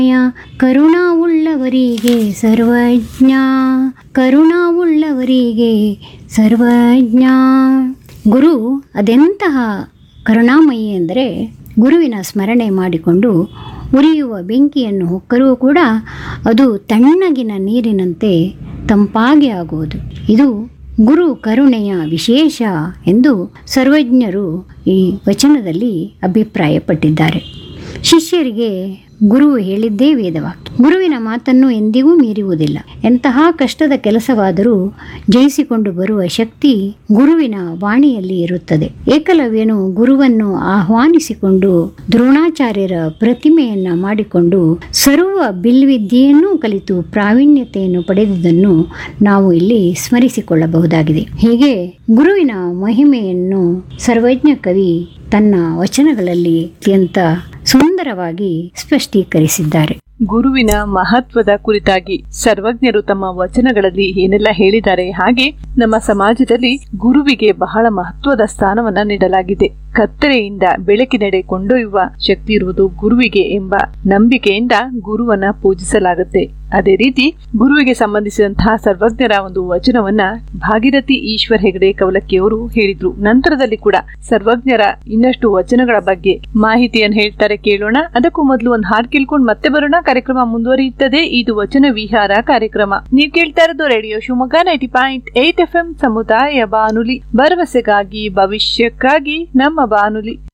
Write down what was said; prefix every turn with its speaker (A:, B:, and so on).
A: ಕರುಣಾವುಳ್ಳವರಿಗೆ ಸರ್ವಜ್ಞ ಕರುಣಾವುಳ್ಳವರಿಗೆ ಸರ್ವಜ್ಞ ಗುರು ಅದೆಂತಹ ಕರುಣಾಮಯಿ ಎಂದರೆ ಗುರುವಿನ ಸ್ಮರಣೆ ಮಾಡಿಕೊಂಡು ಉರಿಯುವ ಬೆಂಕಿಯನ್ನು ಹೊಕ್ಕರೂ ಕೂಡ ಅದು ತಣ್ಣಗಿನ ನೀರಿನಂತೆ ತಂಪಾಗಿ ಆಗುವುದು ಇದು ಗುರು ಕರುಣೆಯ ವಿಶೇಷ ಎಂದು ಸರ್ವಜ್ಞರು ಈ ವಚನದಲ್ಲಿ ಅಭಿಪ್ರಾಯಪಟ್ಟಿದ್ದಾರೆ ಶಿಷ್ಯರಿಗೆ ಗುರು ಹೇಳಿದ್ದೇ ವೇದವಾಕ್ಯ ಗುರುವಿನ ಮಾತನ್ನು ಎಂದಿಗೂ ಮೀರುವುದಿಲ್ಲ ಎಂತಹ ಕಷ್ಟದ ಕೆಲಸವಾದರೂ ಜಯಿಸಿಕೊಂಡು ಬರುವ ಶಕ್ತಿ ಗುರುವಿನ ವಾಣಿಯಲ್ಲಿ ಇರುತ್ತದೆ ಏಕಲವ್ಯನು ಗುರುವನ್ನು ಆಹ್ವಾನಿಸಿಕೊಂಡು ದ್ರೋಣಾಚಾರ್ಯರ ಪ್ರತಿಮೆಯನ್ನ ಮಾಡಿಕೊಂಡು ಸರ್ವ ಬಿಲ್ವಿದ್ಯೆಯನ್ನೂ ಕಲಿತು ಪ್ರಾವೀಣ್ಯತೆಯನ್ನು ಪಡೆದುದನ್ನು ನಾವು ಇಲ್ಲಿ ಸ್ಮರಿಸಿಕೊಳ್ಳಬಹುದಾಗಿದೆ ಹೀಗೆ ಗುರುವಿನ ಮಹಿಮೆಯನ್ನು ಸರ್ವಜ್ಞ ಕವಿ ತನ್ನ ವಚನಗಳಲ್ಲಿ ಅತ್ಯಂತ ಸುಂದರವಾಗಿ ಸ್ಪಷ್ಟೀಕರಿಸಿದ್ದಾರೆ
B: ಗುರುವಿನ ಮಹತ್ವದ ಕುರಿತಾಗಿ ಸರ್ವಜ್ಞರು ತಮ್ಮ ವಚನಗಳಲ್ಲಿ ಏನೆಲ್ಲ ಹೇಳಿದ್ದಾರೆ ಹಾಗೆ ನಮ್ಮ ಸಮಾಜದಲ್ಲಿ ಗುರುವಿಗೆ ಬಹಳ ಮಹತ್ವದ ಸ್ಥಾನವನ್ನ ನೀಡಲಾಗಿದೆ ಕತ್ತಲೆಯಿಂದ ಬೆಳಕಿನೆಡೆ ಕೊಂಡೊಯ್ಯುವ ಶಕ್ತಿ ಇರುವುದು ಗುರುವಿಗೆ ಎಂಬ ನಂಬಿಕೆಯಿಂದ ಗುರುವನ್ನ ಪೂಜಿಸಲಾಗುತ್ತೆ ಅದೇ ರೀತಿ ಗುರುವಿಗೆ ಸಂಬಂಧಿಸಿದಂತಹ ಸರ್ವಜ್ಞರ ಒಂದು ವಚನವನ್ನ ಭಾಗೀರಥಿ ಈಶ್ವರ್ ಹೆಗಡೆ ಕವಲಕ್ಕಿಯವರು ಹೇಳಿದ್ರು ನಂತರದಲ್ಲಿ ಕೂಡ ಸರ್ವಜ್ಞರ ಇನ್ನಷ್ಟು ವಚನಗಳ ಬಗ್ಗೆ ಮಾಹಿತಿಯನ್ನು ಹೇಳ್ತಾರೆ ಕೇಳೋಣ ಅದಕ್ಕೂ ಮೊದಲು ಒಂದು ಹಾಡು ಕೇಳ್ಕೊಂಡು ಮತ್ತೆ ಬರೋಣ ಕಾರ್ಯಕ್ರಮ ಮುಂದುವರಿಯುತ್ತದೆ ಇದು ವಚನ ವಿಹಾರ ಕಾರ್ಯಕ್ರಮ ನೀವು ಕೇಳ್ತಾ ಇರೋದು radio Shivamogga ninety point eight F M ಸಮುದಾಯ ಬಾನುಲಿ ಭರವಸೆಗಾಗಿ ಭವಿಷ್ಯಕ್ಕಾಗಿ ನಮ್ಮ ಬಾನುಲಿ